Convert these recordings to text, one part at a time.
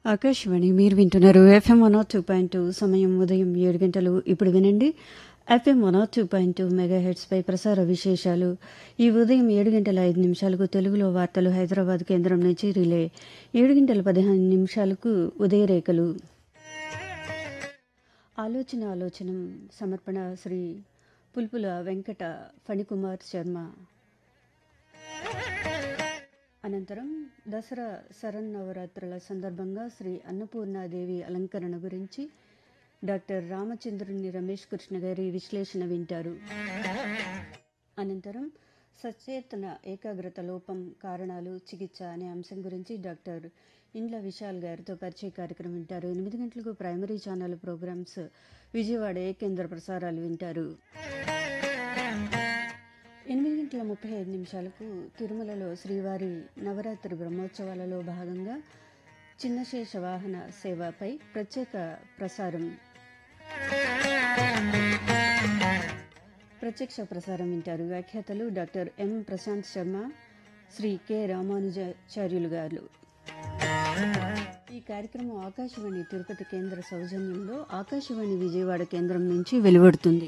ఆకాశవాణి మీరు వింటున్నారు FM one two point two సమయం ఉదయం ఏడు గంటలు ఇప్పుడు వినండి FM one two point two mega హెడ్స్పై ప్రసార విశేషాలు ఈ ఉదయం ఏడు గంటల ఐదు నిమిషాలకు తెలుగులో వార్తలు హైదరాబాద్ కేంద్రం నుంచి రిలే ఏడు గంటల పదిహేను నిమిషాలకు ఉదయరేఖలు ఆలోచన ఆలోచనం సమర్పణ శ్రీ పుల్పుల వెంకట ఫణికుమార్ శర్మ అనంతరం దసరా శరన్నవరాత్రుల సందర్భంగా శ్రీ అన్నపూర్ణాదేవి అలంకరణ గురించి డాక్టర్ రామచంద్రుని రమేష్ కృష్ణ గారి విశ్లేషణ వింటారు అనంతరం సచేతన ఏకాగ్రత లోపం కారణాలు చికిత్స అనే అంశం గురించి డాక్టర్ ఇండ్ల విశాల్ గారితో పరిచయ కార్యక్రమం వింటారు ఎనిమిది గంటలకు primary channel programs Vijayawada A కేంద్ర ప్రసారాలు వింటారు ఎనిమిది గంటల ముప్పై ఐదు నిమిషాలకు తిరుమలలో శ్రీవారి నవరాత్రి బ్రహ్మోత్సవాలలో భాగంగా చిన్నశేష వాహన సేవపై ప్రత్యేక ప్రసారం ప్రత్యక్ష ప్రసారం వింటారు వ్యాఖ్యాతలు doctor M Prashant Sharma Shri K Ramanujacharyulu garu ఈ కార్యక్రమం ఆకాశవాణి తిరుపతి కేంద్ర సౌజన్యంలో ఆకాశవాణి విజయవాడ కేంద్రం నుంచి వెలువడుతుంది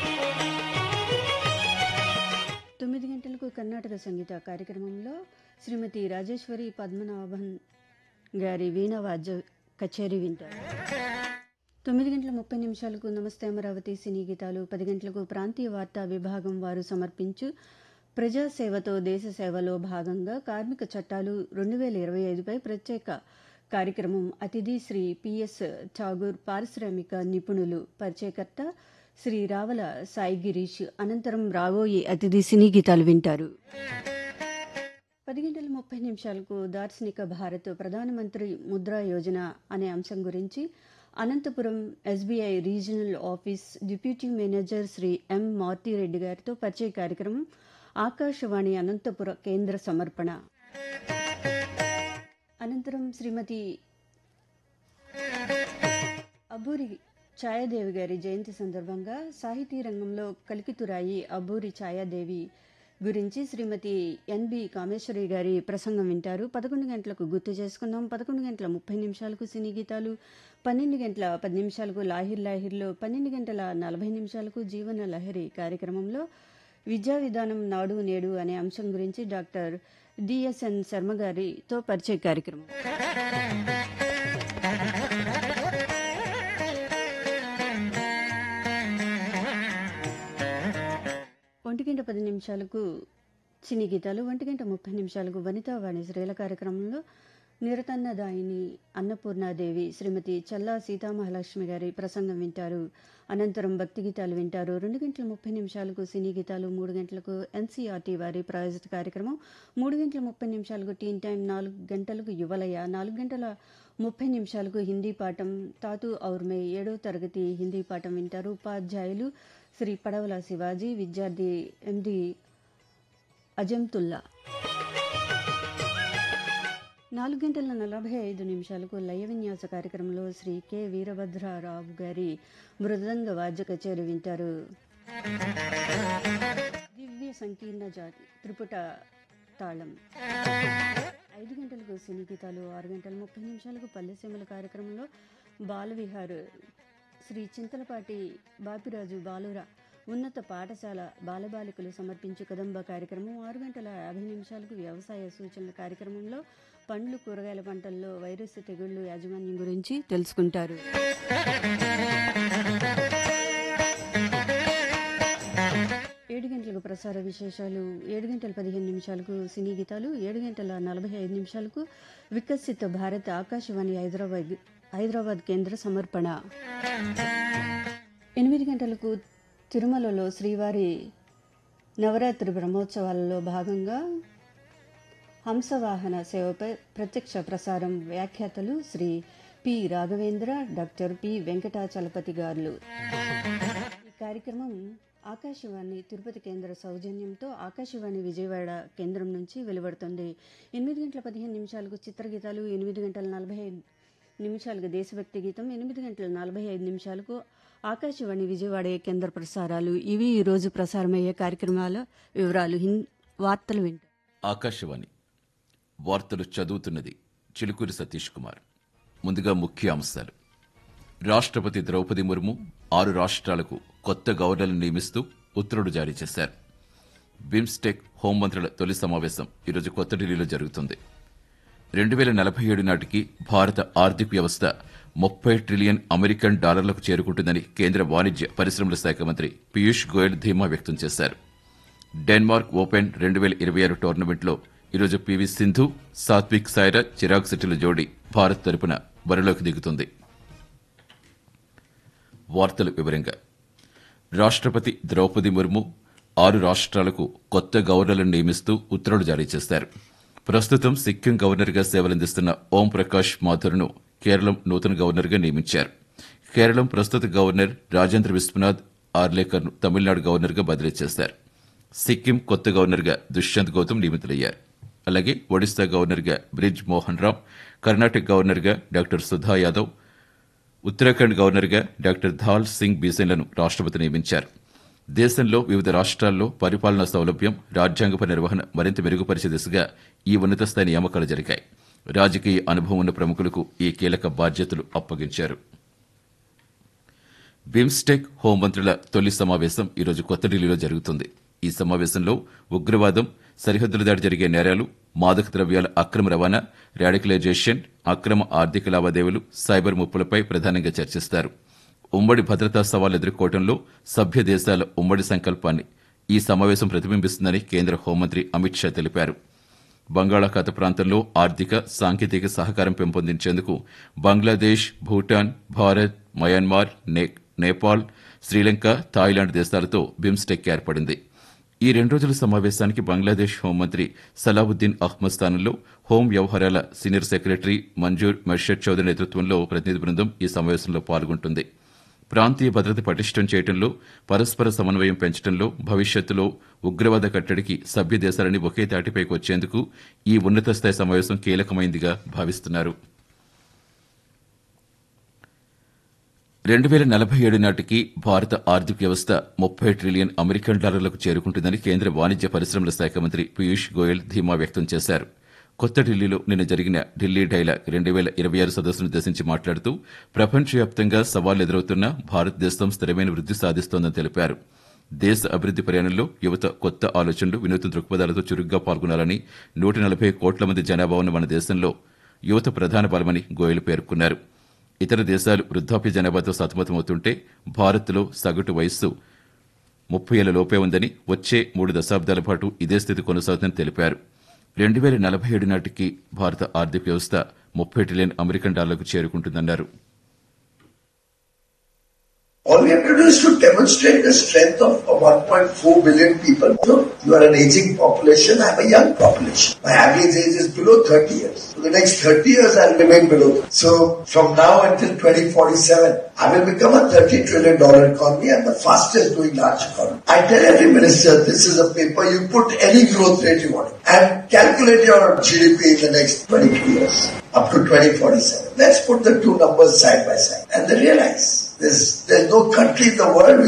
తొమ్మిది గంటలకు కర్ణాటక సంగీత కార్యక్రమంలో శ్రీమతి రాజేశ్వరి పద్మనాభన్ గారి వీణా వాద్య కచేరీ వింటారు తొమ్మిది గంటల ముప్పై నిమిషాలకు నమస్తే అమరావతి సినీ గీతాలు పది గంటలకు ప్రాంతీయ వార్తా విభాగం వారు సమర్పించు ప్రజాసేవతో దేశ సేవలో భాగంగా కార్మిక చట్టాలు రెండు వేల ఇరవై ఐదుపై ప్రత్యేక కార్యక్రమం అతిథి శ్రీ పిఎస్ ఠాగూర్ పారిశ్రామిక నిపుణులు పరిచయకర్త శ్రీ రావల సాయి గిరీష్ అనంతరం రాబోయే అతిథి సినీ గీతాలు వింటారు పది గంటల ముప్పై నిమిషాలకు దార్శనిక భారత్ ప్రధానమంత్రి ముద్రా యోజన అనే అంశం గురించి Anantapuram SBI regional office deputy manager Shri M Maruthi Reddy గారితో పరిచయ కార్యక్రమం ఆకాశవాణి అనంతపుర కేంద్ర సమర్పణ అనంతరం శ్రీమతి అబ్బూరి ఛాయాదేవి గారి జయంతి సందర్భంగా సాహితీ రంగంలో కలికితురాయి అబ్బూరి ఛాయాదేవి గురించి శ్రీమతి ఎన్బి కామేశ్వరి గారి ప్రసంగం వింటారు పదకొండు గంటలకు గుర్తు చేసుకుందాం పదకొండు గంటల ముప్పై నిమిషాలకు సినీ గీతాలు పన్నెండు గంటల పది నిమిషాలకు లాహిర్ లాహిర్లో పన్నెండు గంటల నలభై నిమిషాలకు జీవన లహరి కార్యక్రమంలో విద్యా విధానం నాడు నేడు అనే అంశం గురించి డాక్టర్ డిఎస్ఎన్ శర్మ గారితో పరిచయ కార్యక్రమం ఒంటి గంట పది నిమిషాలకు సినీ గీతాలు ఒంటి గంట ముప్పై నిమిషాలకు వనితా వాణి శ్రేల కార్యక్రమంలో నిరతన్నదాయిని అన్నపూర్ణాదేవి శ్రీమతి చల్లా సీతామహాలక్ష్మి గారి ప్రసంగం వింటారు అనంతరం భక్తి గీతాలు వింటారు రెండు గంటల ముప్పై నిమిషాలకు సినీ గీతాలు మూడు గంటలకు ఎన్సీఆర్టీ వారి ప్రాయోజిత కార్యక్రమం మూడు గంటల ముప్పై నిమిషాలకు టీన్ టైం నాలుగు గంటలకు యువలయ నాలుగు గంటల ముప్పై నిమిషాలకు హిందీ పాఠం తాతు ఔర్మే ఏడో తరగతి హిందీ పాఠం వింటారు ఉపాధ్యాయులు శ్రీ పడవల శివాజీ విద్యార్థి ఎండి అజంతుల్లా నాలుగు గంటల నలభై ఐదు నిమిషాలకు లయ విన్యాస కార్యక్రమంలో శ్రీ కె వీరభద్రరావు గారి మృదంగ వాద్య కచేరి వింటారు దివ్య సంకీర్ణ జాతి త్రిపుట తాళం ఐదు గంటలకు సినీ గీతాలు ఆరు గంటల ముప్పై నిమిషాలకు పల్లెసీమల కార్యక్రమంలో బాలవిహార్ శ్రీ చింతలపాటి బాపిరాజు బాలుర ఉన్నత పాఠశాల బాలబాలికలు సమర్పించు కదంబ కార్యక్రమం ఆరు గంటల యాభై నిమిషాలకు వ్యవసాయ సూచనల కార్యక్రమంలో పండ్లు కూరగాయల పంటల్లో వైరస్ తెగుళ్లు యాజమాన్యం గురించి తెలుసుకుంటారు ఏడు గంటలకు ప్రసార విశేషాలు ఏడు గంటల పదిహేను నిమిషాలకు సినీ గీతాలు ఏడు గంటల నలభై ఐదు నిమిషాలకు వికసిత భారత్ ఆకాశవాణి హైదరాబాద్ హైదరాబాద్ కేంద్ర సమర్పణ ఎనిమిది గంటలకు తిరుమలలో శ్రీవారి నవరాత్రి బ్రహ్మోత్సవాలలో భాగంగా హంసవాహన సేవపై ప్రత్యక్ష ప్రసారం వ్యాఖ్యాతలు Shri P Raghavendra doctor P Venkatachalapathi గారులు ఈ కార్యక్రమం ఆకాశవాణి తిరుపతి కేంద్ర సౌజన్యంతో ఆకాశవాణి విజయవాడ కేంద్రం నుంచి వెలువడుతుంది ఎనిమిది గంటల పదిహేను నిమిషాలకు చిత్రగీతాలు ఎనిమిది గంటల నలభై ఐదు నిమిషాలకు దేశభక్తి గీతం ఎనిమిది గంటల నలభై ఐదు నిమిషాలకు ఆకాశవాణి విజయవాడ కేంద్ర ప్రసారాలు ఇవి ఈరోజు ప్రసారమయ్యే కార్యక్రమాల వివరాలు హిన్ వార్తలు వింటారు ఆకాశవాణి వార్తలు చదువుతున్నది చిలుకూరి సతీష్ కుమార్ ముందుగా ముఖ్య అంశాలు రాష్ట్రపతి ద్రౌపది ముర్ము ఆరు రాష్ట్రాలకు కొత్త గవర్నర్లను నియమిస్తూ ఉత్తర్వులు జారీ చేశారు బిమ్స్టెక్ హోంమంత్రుల తొలి సమావేశం ఈరోజు కొత్త ఢిల్లీలో జరుగుతుంది రెండు వేల నలభై ఏడు నాటికి భారత ఆర్థిక వ్యవస్థ ముప్పై ట్రిలియన్ అమెరికన్ డాలర్లకు చేరుకుంటుందని కేంద్ర వాణిజ్య పరిశ్రమల శాఖ మంత్రి పీయూష్ గోయల్ ధీమా వ్యక్తం చేశారు డెన్మార్క్ ఓపెన్ రెండు వేల ఇరవై ఆరు టోర్నమెంట్లో ఈరోజు పీవీ సింధు సాత్విక్ సాయిరాజ్ చిరాగ్ శెట్టిల జోడీ భారత్ తరపున బరిలోకి దిగుతుంది వార్తల వివరంగా రాష్ట్రపతి ద్రౌపది ముర్ము ఆరు రాష్ట్రాలకు కొత్త గవర్నర్లను నియమిస్తూ ఉత్తర్వులు జారీ చేశారు ప్రస్తుతం సిక్కిం గవర్నర్గా సేవలందిస్తున్న ఓం ప్రకాష్ మాథుర్ను కేరళం నూతన గవర్నర్గా నియమించారు కేరళం ప్రస్తుత గవర్నర్ రాజేంద్ర విశ్వనాథ్ ఆర్లేకర్ను తమిళనాడు గవర్నర్గా బదిలీ చేశారు సిక్కిం కొత్త గవర్నర్గా దుష్యంత్ గౌతమ్ నియమితులయ్యారు అలాగే ఒడిశా గవర్నర్గా బ్రిజ్ మోహన్ రామ్ కర్ణాటక గవర్నర్గా డాక్టర్ సుధా యాదవ్ ఉత్తరాఖండ్ గవర్నర్గా డాక్టర్ ధాల్ సింగ్ బీసెన్లను రాష్ట్రపతి నియమించారు దేశంలో వివిధ రాష్ట్రాల్లో పరిపాలనా సౌలభ్యం రాజ్యాంగప నిర్వహణ మరింత మెరుగుపరిచే దిశగా ఈ ఉన్నత స్థాయి నియామకాలు జరిగాయి రాజకీయ అనుభవం ఉన్న ప్రముఖులకు ఈ కీలక బాధ్యతలు అప్పగించారు బిమ్స్టెక్ హోంమంత్రుల తొలి సమావేశం ఈరోజు కొత్త ఢిల్లీలో జరుగుతుంది ఈ సమావేశంలో ఉగ్రవాదం సరిహద్దుల దాటి జరిగే నేరాలు మాదక ద్రవ్యాల అక్రమ రవాణా రాడికలైజేషన్ అక్రమ ఆర్థిక లావాదేవీలు సైబర్ ముప్పులపై ప్రధానంగా చర్చిస్తారు ఉమ్మడి భద్రతా సవాళ్లు ఎదుర్కోవడంలో సభ్య దేశాల ఉమ్మడి సంకల్పాన్ని ఈ సమావేశం ప్రతిబింబిస్తుందని కేంద్ర హోంమంత్రి అమిత్ షా తెలిపారు బంగాళాఖాత ప్రాంతంలో ఆర్థిక సాంకేతిక సహకారం పెంపొందించేందుకు బంగ్లాదేశ్ భూటాన్ భారత్ మయన్మార్ నే- నేపాల్ శ్రీలంక థాయిలాండ్ దేశాలతో బిమ్స్టెక్ ఏర్పడింది ఈ రెండు రోజుల సమావేశానికి బంగ్లాదేశ్ హోంమంత్రి సలావుద్దీన్ అహ్మద్ స్థానంలో హోం వ్యవహారాల సీనియర్ సెక్రటరీ మంజూర్ మెర్షద్ చౌదరి నేతృత్వంలో ప్రతినిధి బృందం ఈ సమావేశంలో పాల్గొంటుంది ప్రాంతీయ భద్రత పటిష్టం చేయడంలో పరస్పర సమన్వయం పెంచడంలో భవిష్యత్తులో ఉగ్రవాద కట్టడికి సభ్య దేశాలని ఒకే తాటిపైకి వచ్చేందుకు ఈ ఉన్నత స్థాయి సమావేశం కీలకమైందిగా భావిస్తున్నారు రెండు వేల నలభై ఏడు నాటికి భారత ఆర్థిక వ్యవస్థ ముప్పై ట్రిలియన్ అమెరికన్ డాలర్లకు చేరుకుంటుందని కేంద్ర వాణిజ్య పరిశ్రమల శాఖ మంత్రి పీయూష్ గోయల్ ధీమా వ్యక్తం చేశారు కొత్త ఢిల్లీలో నిన్న జరిగిన ఢిల్లీ డైలాగ్ రెండు వేల ఇరవై ఆరు సదస్సును ఉద్దేశించి మాట్లాడుతూ ప్రపంచవ్యాప్తంగా సవాళ్లు ఎదురవుతున్నా భారతదేశం స్థిరమైన వృద్ధి సాధిస్తోందని తెలిపారు దేశ అభివృద్ది ప్రయాణంలో యువత కొత్త ఆలోచనలు వినూత్న దృక్పథాలతో చురుగ్గా పాల్గొనాలని నూట నలభై కోట్ల మంది జనాభా ఉన్న మన దేశంలో యువత ప్రధాన బలమని గోయల్ పేర్కొన్నారు ఇతర దేశాలు వృద్ధాప్య జనాభాతో సతమతమవుతుంటే భారత్లో సగటు వయస్సు ముప్పై ఏళ్ల లోపే ఉందని వచ్చే మూడు దశాబ్దాల పాటు ఇదే స్థితి కొనసాగుతుందని తెలిపారు రెండు వేల నలభై ఏడు నాటికి భారత ఆర్థిక వ్యవస్థ ముప్పై ట్రిలియన్ అమెరికన్ డాలర్లకు చేరుకుంటుందన్నారు All we have to do is to demonstrate the strength of of 1.4 billion people. Look, you are an aging population, I am a young population. My average age is below 30 years. For the next 30 years, I will remain below. that. So, from now until 2047, I will become a 30 trillion dollar economy and the fastest growing large economy. I tell every minister, this is a paper, you put any growth rate you want and calculate your GDP in the next 22 years up to 2047. Let's put the two numbers side by side and then realize there's, there's no country in the world